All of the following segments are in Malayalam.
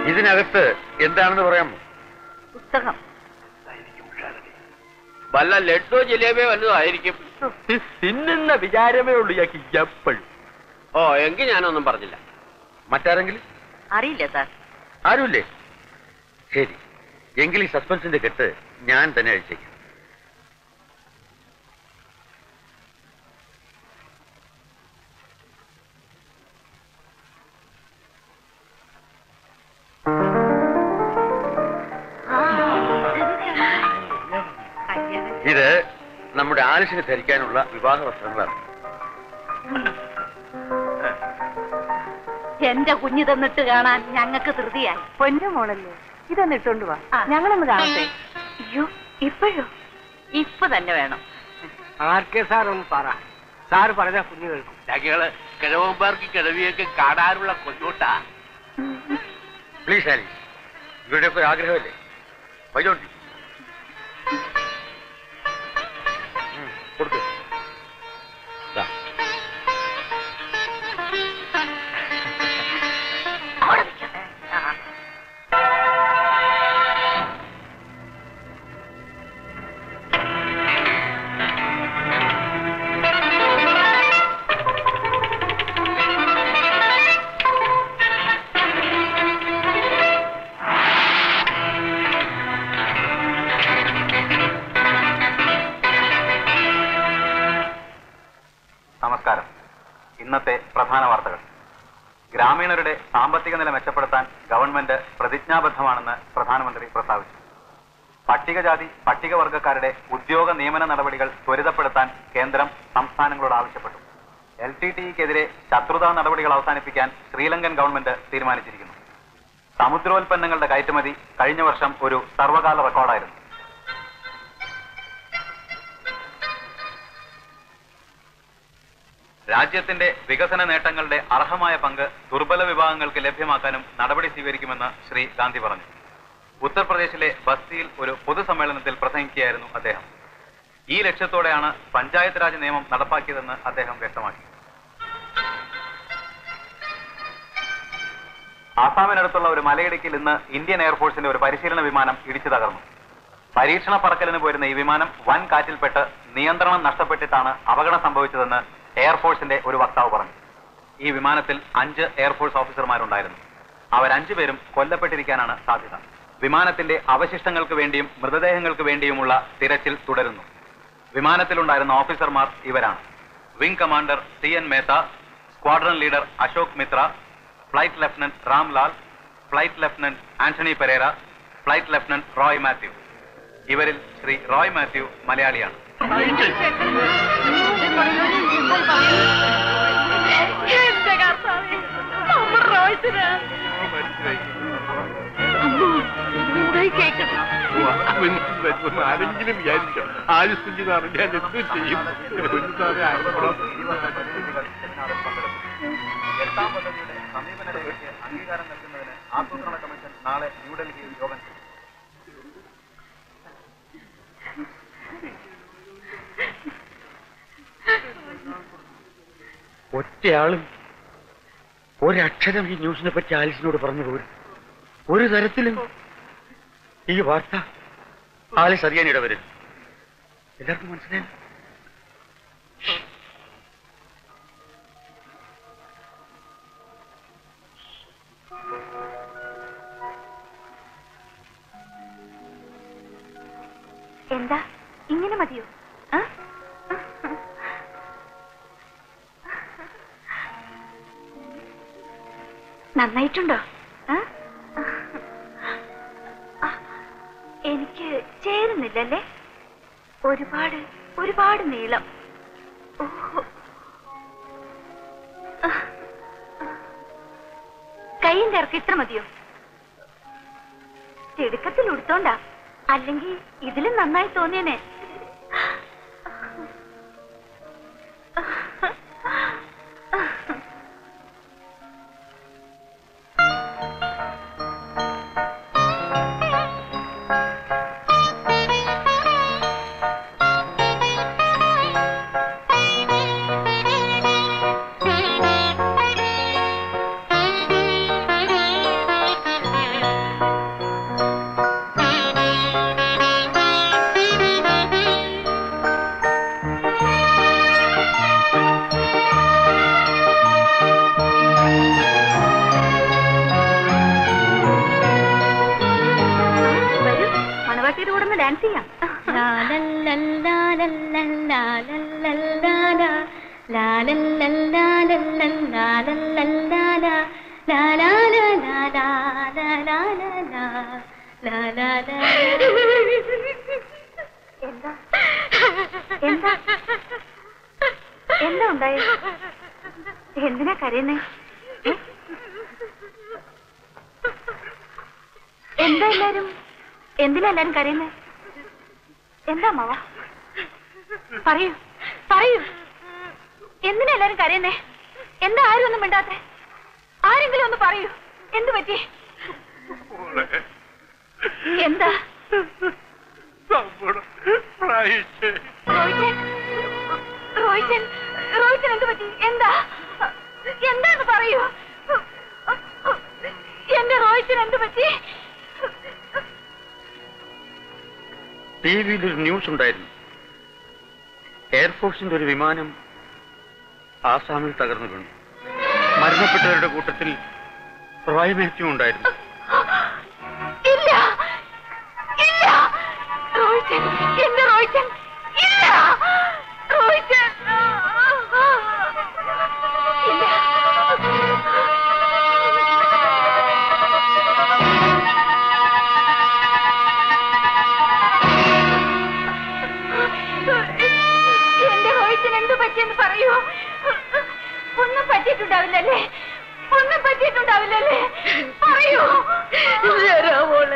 ഇതിനകത്ത് എന്താണെന്ന് പറയാമോ പുസ്തകം വല്ല ലഡ്ഡോ ജിലേബിയോ വല്ലതും ആയിരിക്കും തിന്നുന്ന വിചാരമേ ഉള്ളൂ ഇയാൾക്ക് എപ്പോഴും ഓ എങ്കിൽ ഞാനൊന്നും പറഞ്ഞില്ല മറ്റാരെങ്കിലും അറിയില്ല സാർ ആരുമില്ലേ ശരി എങ്കിൽ ഈ സസ്പെൻസിന്റെ കെട്ട് ഞാൻ തന്നെ അഴിച്ചേക്കാം ഇത് നമ്മുടെ ആലിസിന് ധരിക്കാനുള്ള വിവാഹ വസ്ത്രങ്ങളാണ് എന്റെ കുഞ്ഞു തന്നിട്ട് കാണാൻ ഞങ്ങൾക്ക് ധൃതിയായി പൊന്നു മോളല്ലേ ഇതൊന്ന് ഇട്ടോണ്ട് വാ ഞങ്ങളൊന്ന് കാണട്ടെ അയ്യോ ഇപ്പോഴോ ഇപ്പൊ തന്നെ വേണം ആർക്കെ സാർ ഒന്ന് പറ സാർ പറഞ്ഞ കുഞ്ഞു കേൾക്കും ഞങ്ങള് കിഴവന്മാർക്ക് കിഴവിയൊക്കെ കാണാനുള്ള കൊണ്ടോട്ടാ പ്ലീസ് ആലീസ് ഇവരുടെയൊക്കെ ഒരു ആഗ്രഹമല്ലേ വൈകോട്ടി കൊടുത്തു അവിടെ നിൽക്കാം. ആ. നമസ്കാരം ഇന്നത്തെ പ്രധാന വാർത്തകൾ ഗ്രാമീണരുടെ സാമ്പത്തിക നില മെച്ചപ്പെടുത്താൻ ഗവൺമെന്റ് പ്രതിജ്ഞാബദ്ധമാണെന്ന് പ്രധാനമന്ത്രി പ്രസ്താവിച്ചു പട്ടികജാതി പട്ടികവർഗക്കാരുടെ ഉദ്യോഗ നിയമന നടപടികൾ ത്വരിതപ്പെടുത്താൻ കേന്ദ്രം സംസ്ഥാനങ്ങളോട് ആവശ്യപ്പെട്ടു എൽ ടി ടിക്കെതിരെ ശത്രുതാ നടപടികൾ അവസാനിപ്പിക്കാൻ ശ്രീലങ്കൻ ഗവൺമെന്റ് തീരുമാനിച്ചിരിക്കുന്നു സമുദ്രോൽപ്പന്നങ്ങളുടെ കയറ്റുമതി കഴിഞ്ഞ വർഷം ഒരു സർവകാല റെക്കോർഡായിരുന്നു രാജ്യത്തിന്റെ വികസന നേട്ടങ്ങളുടെ അർഹമായ പങ്ക് ദുർബല വിഭാഗങ്ങൾക്ക് ലഭ്യമാക്കാനും നടപടി സ്വീകരിക്കുമെന്ന് ശ്രീ ഗാന്ധി പറഞ്ഞു ഉത്തർപ്രദേശിലെ ബസ്തിയിൽ ഒരു പൊതുസമ്മേളനത്തിൽ പ്രസംഗിക്കുകയായിരുന്നു അദ്ദേഹം ഈ ലക്ഷ്യത്തോടെയാണ് പഞ്ചായത്ത് രാജ് നിയമം നടപ്പാക്കിയതെന്ന് അദ്ദേഹം വ്യക്തമാക്കി ആസാമിനടുത്തുള്ള ഒരു മലയിടുക്കിൽ ഇന്ന് ഇന്ത്യൻ എയർഫോഴ്സിന്റെ ഒരു പരിശീലന വിമാനം ഇടിച്ചു തകർന്നു പരീക്ഷണ പറക്കലിന് പോരുന്ന ഈ വിമാനം വൻ കാറ്റിൽപ്പെട്ട് നിയന്ത്രണം നഷ്ടപ്പെട്ടിട്ടാണ് അപകടം സംഭവിച്ചതെന്ന് എയർഫോഴ്സിന്റെ ഒരു വക്താവ് പറഞ്ഞു ഈ വിമാനത്തിൽ അഞ്ച് എയർഫോഴ്സ് ഓഫീസർമാരുണ്ടായിരുന്നു അവരഞ്ചുപേരും കൊല്ലപ്പെട്ടിരിക്കാനാണ് സാധ്യത വിമാനത്തിന്റെ അവശിഷ്ടങ്ങൾക്ക് വേണ്ടിയും മൃതദേഹങ്ങൾക്ക് വേണ്ടിയുമുള്ള തിരച്ചിൽ തുടരുന്നു വിമാനത്തിലുണ്ടായിരുന്ന ഓഫീസർമാർ ഇവരാണ് wing commander C N Mehta squadron leader Ashok Mitra flight lieutenant Ramlal flight lieutenant Antony Pereira flight lieutenant Roy Mathew ഇവരിൽ ശ്രീ റോയ് മാത്യു മലയാളിയാണ് എന്റെ കർത്താവേ, അമ്മ റോയ്സിന്. അമ്മോ, എന്തായി കേൾക്കണം? ആരെങ്കിലും വിചാരിക്കും ആയുസ് കുഞ്ഞിന്ന് അറിഞ്ഞാൽ എന്ത് ചെയ്യും കുഞ്ഞുസാറെ ആരോപണം എട്ടാം പദ്ധതിയുടെ സമീപന രേഖയ്ക്ക് അംഗീകാരം നൽകുന്നതിന് ആസൂത്രണ കമ്മീഷൻ നാളെ ന്യൂഡൽഹിയിൽ യോഗം ചേരും ഒറ്റയാളും ഒരക്ഷരം ഈ ന്യൂസിനെ പറ്റി ആലിസിനോട് പറഞ്ഞു പോരും ഒരു തരത്തിലും ഈ വാർത്ത ആലിസ് അറിയാൻ ഇടവരും എല്ലാവർക്കും മനസ്സിലായി എന്താ ഇങ്ങനെ മതിയോ ആ? നന്നായിട്ടുണ്ടോ ആ? ആ, എനിക്ക് ചേരുന്നില്ലല്ലേ ഒരുപാട് ഒരുപാട് നീളം ഓഹോ. ആ. കൈയിന്റെ ഇറക്കം ഇത്ര മതിയോ തിടുക്കത്തിൽ ഉടുത്തോണ്ടാ അല്ലെങ്കിൽ ഇതിലും നന്നായി തോന്നിയനെ ഡാൻസ് ചെയ്യാം എന്താ എന്താ എന്താ ഉണ്ടായി എന്തിനാ കരയുന്നേ ഏ? എന്താ എല്ലാരും എന്തിനാ എല്ലാരും കരയുന്നേ എന്താ അമ്മാവ പറയൂ പറയൂ എന്തിനാ എല്ലാരും കരയുന്നേ എന്താ ആരും ഒന്നും മിണ്ടാത്തെ ആരെങ്കിലും ഒന്ന് പറയൂ എന്തു പറ്റി മോളെ എന്താ നമ്മുടെ പ്രായിച്ചേ റോഹിച്ചൻ റോഹിച്ചൻ റോഹിച്ചൻ എന്ത് പറ്റി എന്താ എന്താന്ന് പറയൂ എന്റെ റോഹിച്ചൻ എന്ത് പറ്റി ടി വിയിൽ ഒരു ന്യൂസ് ഉണ്ടായിരുന്നു എയർഫോഴ്സിന്റെ ഒരു വിമാനം ആസാമിൽ തകർന്നു വീണു മരണപ്പെട്ടവരുടെ കൂട്ടത്തിൽ റോയ് മാത്യു ഉണ്ടായിരുന്നു ഇല്ല ഇല്ല റോഹിച്ചൻ എന്റെ റോഹിച്ചൻ ഇല്ല റോഹിച്ചൻ എന്റെ റോഹിച്ചൻ എന്ത് പറ്റിയെന്ന് പറയൂ ഒന്നും പറ്റിയിട്ടുണ്ടാവില്ലല്ലേ ഒന്നും പറ്റിയിട്ടുണ്ടാവില്ലല്ലേ പറയൂ മോളെ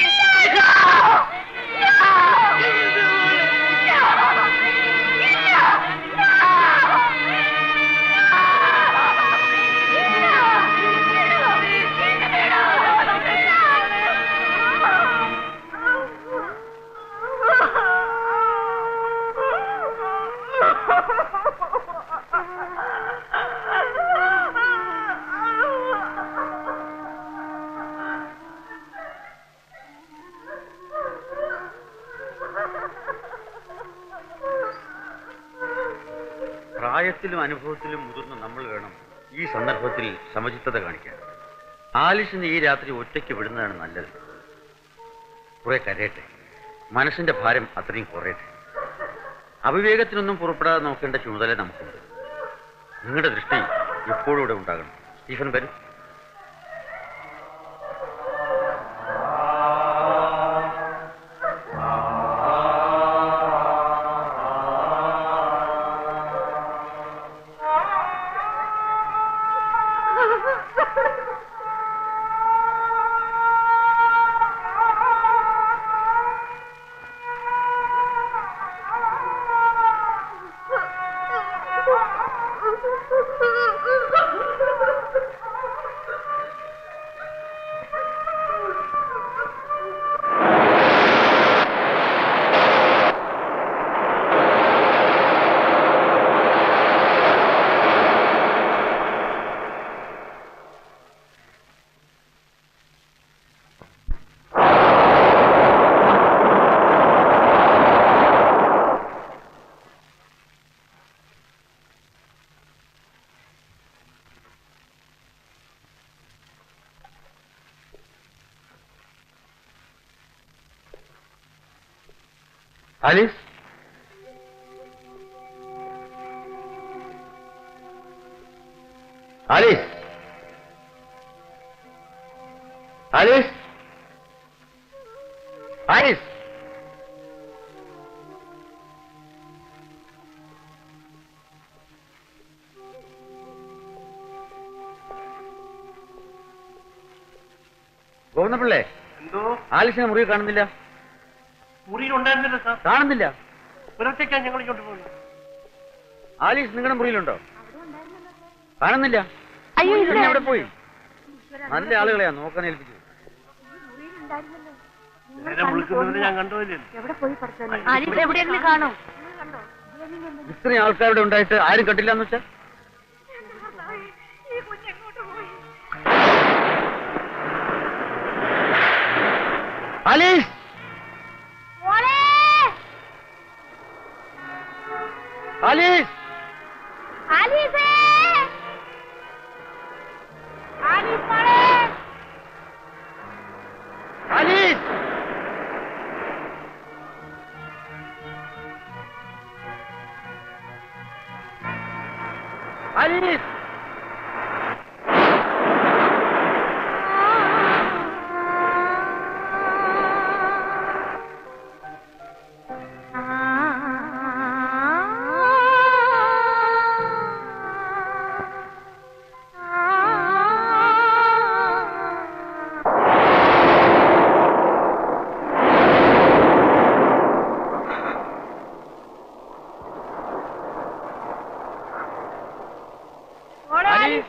പ്രായത്തിലും അനുഭവത്തിലും മുതിർന്ന നമ്മൾ വേണം ഈ സന്ദർഭത്തിൽ സമചിത്തത കാണിക്കാൻ ആലിസിന് ഈ രാത്രി ഒറ്റയ്ക്ക് വിടുന്നതാണ് നല്ലത് കുറെ കരയട്ടെ മനസ്സിന്റെ ഭാരം അത്രയും കുറയട്ടെ അവിവേകത്തിനൊന്നും പുറപ്പെടാതെ നോക്കേണ്ട ചുമതല നമുക്കുണ്ട് നിങ്ങളുടെ ദൃഷ്ടി എപ്പോഴും ഇവിടെ ഉണ്ടാകണം സ്റ്റീഫൻ വരും ആലിസ് ആലിസ് ആലിസ് ആലിസ് ഗോവിന്ദപിള്ളേ എന്തോ ആലിസിനെ മുറിയിൽ കാണുന്നില്ല മുറിയിലുണ്ടായിരുന്നില്ല സാർ കാണുന്നില്ല പുലർച്ചയ്ക്കാണ് ഞങ്ങൾ ഇങ്ങോട്ട് പോകുന്നത് ആലീസ് നിങ്ങളുടെ മുറിയിലുണ്ടോ കാണുന്നില്ല അയ്യോ, ഇല്ല. പിന്നെ എവിടെ പോയി നല്ല ആളുകളെയാ നോക്കാൻ ഏൽപ്പിച്ചത് നേരെ വിളിക്കുന്നവരെ ഞാൻ കണ്ടുപോയില്ലല്ലോ ഇവിടെ എവിടെയെങ്കിലും കാണോ ഇത്രയും ആൾക്കാരുടെ ഉണ്ടായിട്ട് ആരും കണ്ടില്ല എന്ന് വെച്ചാൽ ആലീസ് ആലീസ് ആലീസ് ആലീസ്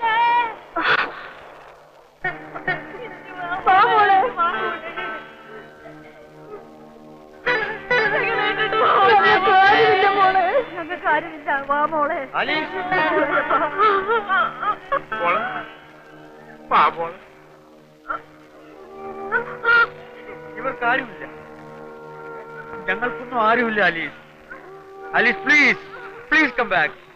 വാ മോളെ ഞങ്ങൾക്ക് ആരുമില്ല മോളെ ഞങ്ങൾക്ക് ആരുമില്ല വാ മോളെ ആലീസ് മോളെ വാ മോളെ ഇവർക്ക് ആരുമില്ല ഞങ്ങൾക്കൊന്നും ആരുമില്ല Alice Alice please please come back